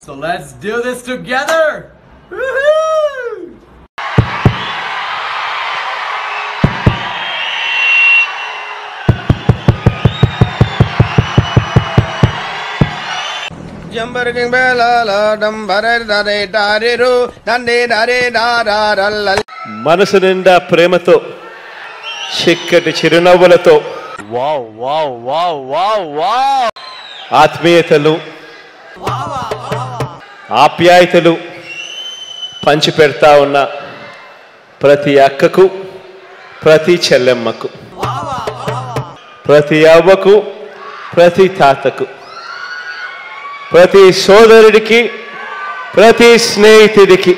So let's do this together! Woohoo! జంబరకింగ్ బేలాల డంబరర్ దరే డారిరు దండే డరే డారారల్ల మనసు నిండా ప్రేమతో చిక్కటి చిరునవ్వులతో ఆత్మీయతలు ఆప్యాయతలు పంచిపెడతా ఉన్న ప్రతి అక్కకు ప్రతి చెల్లెమ్మకు ప్రతి అవ్వకు ప్రతి తాతకు ప్రతి సోదరుడికి ప్రతి స్నేహితుడికి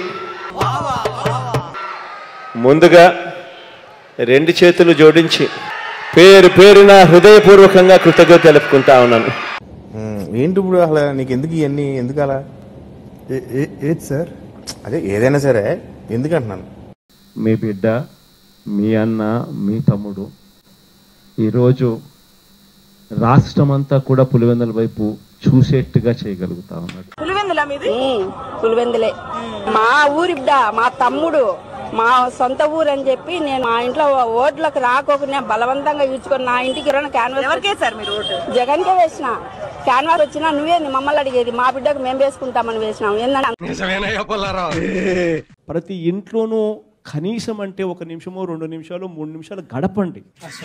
ముందుగా రెండు చేతులు జోడించి పేరు పేరున హృదయపూర్వకంగా కృతజ్ఞత తెలుపుకుంటా ఉన్నాను ఏంటి ఇప్పుడు అసలు నీకు ఎందుకు ఇవన్నీ ఎందుకు అలా ఏది సార్ అదే ఏదైనా సరే ఎందుకు అంటున్నాను మీ బిడ్డ మీ అన్న మీ తమ్ముడు ఈరోజు రాష్ట్రమంతా కూడా పులివెందుల వైపు చూసేట్టుగా చేయగలుగుతా ఉన్నాడు పులివెందుల మీది పులివెందులే మా ఊరి బిడ్డ మా తమ్ముడు మా సొంత ఊరు అని చెప్పి నేను మా ఇంట్లో ఓట్లకు రాకోకుండా బలవంతంగా ఇచ్చుకొని నా ఇంటికి రెండు క్యాన్వాస్ ఎవరికే సార్ మీరు ఓటు జగన్ కే వేసిన క్యాన్వాస్ వచ్చినా నువ్వేంది మమ్మల్ని అడిగేది మా బిడ్డకు మేము వేసుకుంటామని వేసినాం ఏంటంటే ప్రతి ఇంట్లోనూ కనీసం అంటే ఒక నిమిషమో రెండు నిమిషాలు మూడు నిమిషాలు గడపండి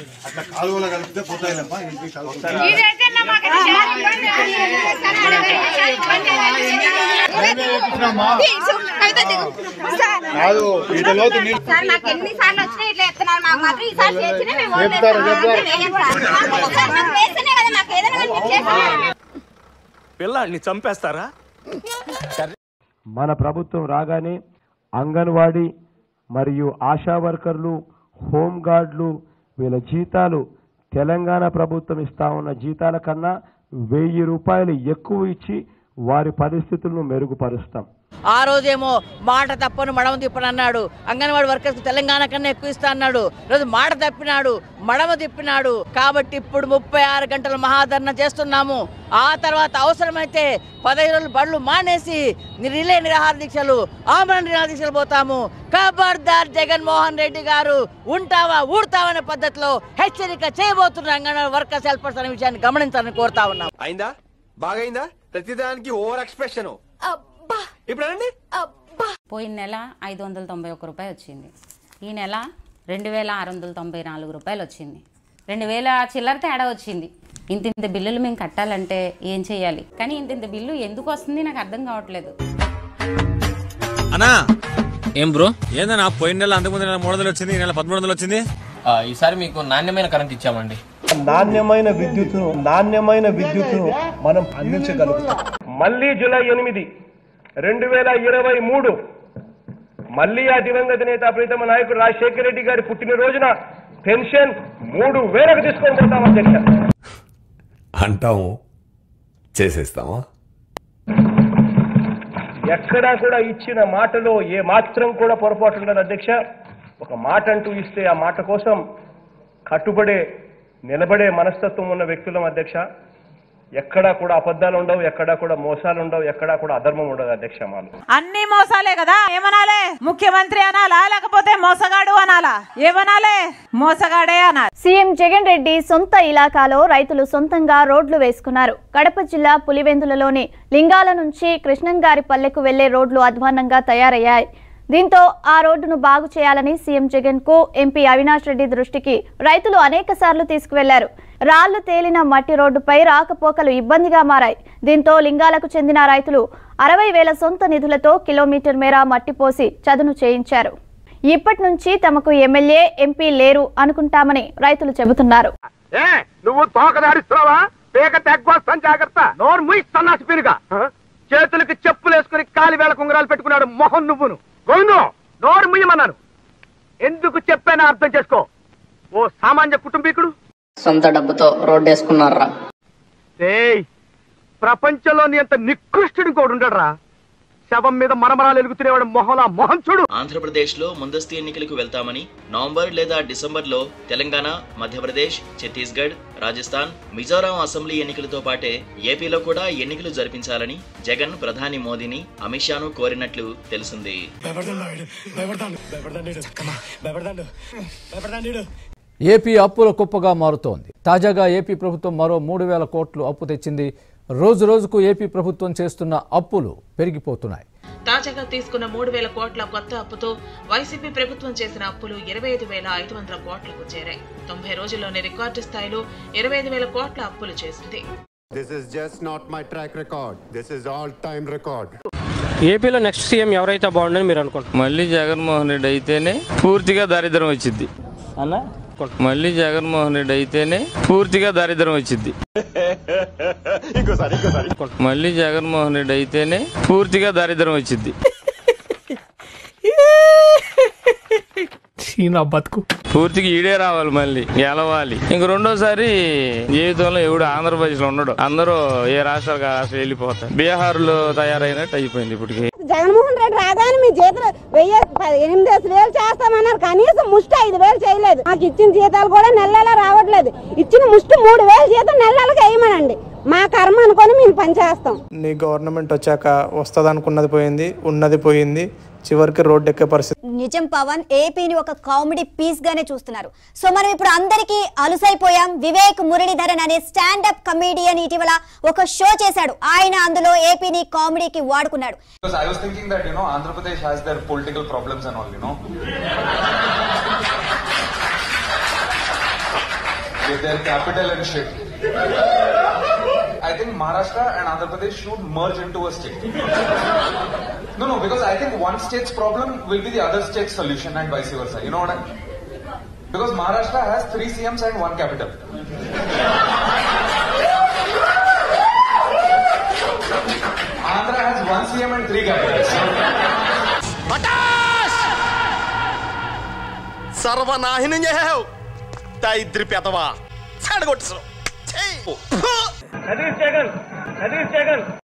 సార్ మాకు ఎన్ని సార్లు వచ్చినా ఇట్లా చెప్తున్నారు మాకు మాత్రం ఈసారి చేసినా మేము ఓట్లు వేస్తాం. సార్ మాకు వేస్తేనే కదా మాకు ఏదైనా కానీ మీరు చేస్తున్నారు. పిల్లాడిని చంపేస్తారా మన ప్రభుత్వం రాగానే అంగన్వాడీ మరియు ఆశా వర్కర్లు హోంగార్డులు వీళ్ళ జీతాలు తెలంగాణ ప్రభుత్వం ఇస్తా ఉన్న జీతాల కన్నా వెయ్యి రూపాయలు ఎక్కువ ఇచ్చి వారి పరిస్థితులను మెరుగుపరుస్తాం ఆ రోజేమో మాట తప్పను మడమ తిప్పను అన్నాడు అంగన్వాడీ వర్కర్స్ తెలంగాణ కన్నా ఎక్కువ ఇస్తా అన్నాడు రోజు మాట తప్పినాడు మడమ తిప్పినాడు కాబట్టి ఇప్పుడు ముప్పై ఆరు గంటల మహాధరణ చేస్తున్నాము ఆ తర్వాత అవసరమైతే పదహైదు రోజులు బళ్ళు మానేసి రిలే నిరాహార దీక్షలు ఆమరణ నిరాహార దీక్షలు పోతాము ఖబర్దార్ జగన్మోహన్ రెడ్డి గారు ఉంటావా ఊడతావనే పద్ధతిలో హెచ్చరిక చేయబోతున్న అంగన్వాడీ వర్కర్స్ హెల్పర్స్ అనే విషయాన్ని గమనించాలని కోరుతా ఉన్నాం అయిందా బాగైందా ప్రతిదానికి ఓవర్ ఎక్స్ప్రెషన్ ఇప్పుడు అనండి పోయిన నెల ఐదు వందల తొంభై ఒక్క రూపాయి వచ్చింది ఈ నెల రెండు వేల ఆరు వందల తొంభై నాలుగు రూపాయలు వచ్చింది రెండు వేల చిల్లర తేడా వచ్చింది ఇంత ఇంత బిల్లులు మేము కట్టాలంటే ఏం చేయాలి కానీ ఇంత ఇంత బిల్లు ఎందుకు వస్తుంది నాకు అర్థం కావట్లేదు అన్నా ఏం బ్రో ఏందన్నా పోయిన నెల అంతకుముందు నెల మూడు వందలు వచ్చింది ఈ నెల పదమూడు వందలు వచ్చింది ఈసారి మీకు నాణ్యమైన కరెంట్ ఇచ్చామండి నాణ్యమైన విద్యుత్తును నాణ్యమైన విద్యుత్తును మనం అందించగలుగుతాం మళ్ళీ జూలై ఎనిమిది రెండు వేల ఇరవై మూడు మళ్ళీ ఆ దివంగత నేత ప్రీతమ నాయకుడు రాజశేఖర రెడ్డి గారి పుట్టినరోజున పెన్షన్ మూడు వేలకు తీసుకొని పోతాం అధ్యక్ష అంటాము చేసేస్తామా ఎక్కడా కూడా ఇచ్చిన మాటలో ఏ మాత్రం కూడా పొరపాటు ఉండదు అధ్యక్ష ఒక మాట అంటూ ఇస్తే ఆ మాట కోసం కట్టుబడే నిలబడే మనస్తత్వం ఉన్న వ్యక్తులం అధ్యక్ష ఎక్కడా కూడా అబద్ధాలు ఉండవు ఎక్కడా కూడా మోసాలు ఉండవు ఎక్కడా కూడా అధర్మం ఉండదు అధ్యక్ష మాలు అన్ని మోసాలే కదా ఏమనాలే ముఖ్యమంత్రి అనాలా లేకపోతే మోసగాడు అనాలా ఏమనాలే మోసగాడే అనాలి సీఎం జగన్ రెడ్డి సొంత ఇలాకాలో రైతులు సొంతంగా రోడ్లు వేసుకున్నారు కడప జిల్లా పులివెందులలోని లింగాల నుంచి కృష్ణంగారి పల్లెకు వెళ్లే రోడ్లు అధ్వాన్నంగా తయారయ్యాయి దీంతో ఆ రోడ్డును బాగు చేయాలని సీఎం జగన్ కు ఎంపీ అవినాష్ రెడ్డి దృష్టికి రైతులు అనేక సార్లు తీసుకువెళ్లారు రాళ్లు తేలిన మట్టి రోడ్డుపై రాకపోకలు ఇబ్బందిగా మారాయి దీంతో లింగాలకు చెందిన రైతులు అరవై వేల సొంత నిధులతో కిలోమీటర్ మేర మట్టి పోసి చదును చేయించారు ఇప్పటి నుంచి తమకు ఎమ్మెల్యే ఎంపీ లేరు అనుకుంటామని రైతులు చెబుతున్నారు ఏ నువ్వు తోక దాడిస్తున్నావా పేక తెగ్గొస్తాను జాగ్రత్త నోరు ముయి సన్నాసి పిరుగా చేతులకి చెప్పులు వేసుకుని కాలి వేళ కుంగరాలు పెట్టుకున్నాడు మొహం నువ్వును గోవిందు నోరు ముయ్యమన్నాను ఎందుకు చెప్పానో అర్థం చేసుకో ఓ సామాన్య కుటుంబీకుడు సొంత డబ్బుతో రోడ్డు వేసుకున్నారా ఏయ్ ప్రపంచంలోని అంత నికృష్టుడు ఇంకోడు ఉండడరా శవం మీద మరమరాలు ఎలుగుతునేవాడు మొహలా మొహం చూడు ఆంధ్రప్రదేశ్ లో ముందస్తు ఎన్నికలకు వెళ్తామని నవంబర్ లేదా డిసెంబర్ లో తెలంగాణ మధ్యప్రదేశ్ ఛత్తీస్గఢ్ రాజస్థాన్ మిజోరాం అసెంబ్లీ ఎన్నికలతో పాటే ఏపీలో కూడా ఎన్నికలు జరిపించాలని జగన్ ప్రధాని మోదీని అమిత్ షాను కోరినట్లు తెలిసింది ఏపీ అప్పుల కుప్పగా మారుతోంది తాజాగా ఏపీ ప్రభుత్వం మరో మూడు వేల కోట్లు అప్పు తెచ్చింది రోజు రోజుకు ఏపీ ప్రభుత్వం చేస్తున్న అప్పులు పెరిగిపోతున్నాయి తాజాగా తీసుకున్న మూడు వేల కోట్ల కొత్త అప్పుతో వైసీపీ ప్రభుత్వం చేసిన అప్పులు ఇరవై ఐదు వేల ఐదు వందల కోట్లకు చేరాయి తొంభై రోజుల్లోనే రికార్డు స్థాయిలో ఇరవై ఐదు వేల కోట్ల అప్పులు చేసింది This is just not my track record. This is all time record. ఏపీలో నెక్స్ట్ సీఎం ఎవరైతే బాగుండని మీరు అనుకుంటారు మళ్ళీ జగన్మోహన్ రెడ్డి అయితేనే పూర్తిగా దారిద్రం వచ్చింది అన్న మళ్ళీ జగన్మోహన్ రెడ్డి అయితేనే పూర్తిగా దారిద్రం వచ్చింది మళ్ళీ జగన్మోహన్ రెడ్డి అయితేనే పూర్తిగా దారిద్రం వచ్చింది నా బతుకు పూర్తిగా ఈడే రావాలి మళ్ళీ గెలవాలి ఇంక రెండోసారి జీవితంలో ఎవడు ఆంధ్రప్రదేశ్ లో ఉండడు అందరూ ఏ రాష్ట్రాలకు ఆ రాష్ట్రం వెళ్ళిపోతారు బీహార్ లో తయారైనట్టు అయిపోయింది ఇప్పటికి జగన్మోహన్ రెడ్డి రాగానే మీ జీతాలు వెయ్యి ప- ఎనిమిది వేలు చేస్తామన్నారు కనీసం ముష్టి ఐదు వేలు చేయలేదు మాకు ఇచ్చిన జీతాలు కూడా నెల నెలా రావట్లేదు ఇచ్చిన ముష్టి మూడు వేలు జీతం నెల నెలకు వేయమనండి మా కర్మ అనుకొని మేము పని చేస్తాం నీ గవర్నమెంట్ వచ్చాక వస్తుంది అనుకున్నది పోయింది ఉన్నది పోయింది చివరికి రోడ్డు ఎక్కే పరిస్థితి నిజం పవన్ ఏపీని ఒక కామెడీ పీస్ గానే చూస్తున్నారు సో మనం ఇప్పుడు అందరికీ అలుసైపోయాం వివేక్ మురళీధరన్ అనే స్టాండప్ కమేడియన్ ఇటీవల ఒక షో చేశాడు ఆయన అందులో ఏపీని కామెడీకి వాడుకున్నాడు Because I was thinking that, you know, Andhra Pradesh has their political problems and all, you know. With their capital and shit. I think Maharashtra and Andhra Pradesh should merge into a state. No, no, because I think one state's problem will be the other state's solution and vice versa. You know what I Because Maharashtra has three CMs and one capital. Andhra has one CM and three capitals. సర్వనాహిని చేసావు దరిద్రి పెదవా చెడగొట్టు సతీష్ జగన్ సతీష్ జగన్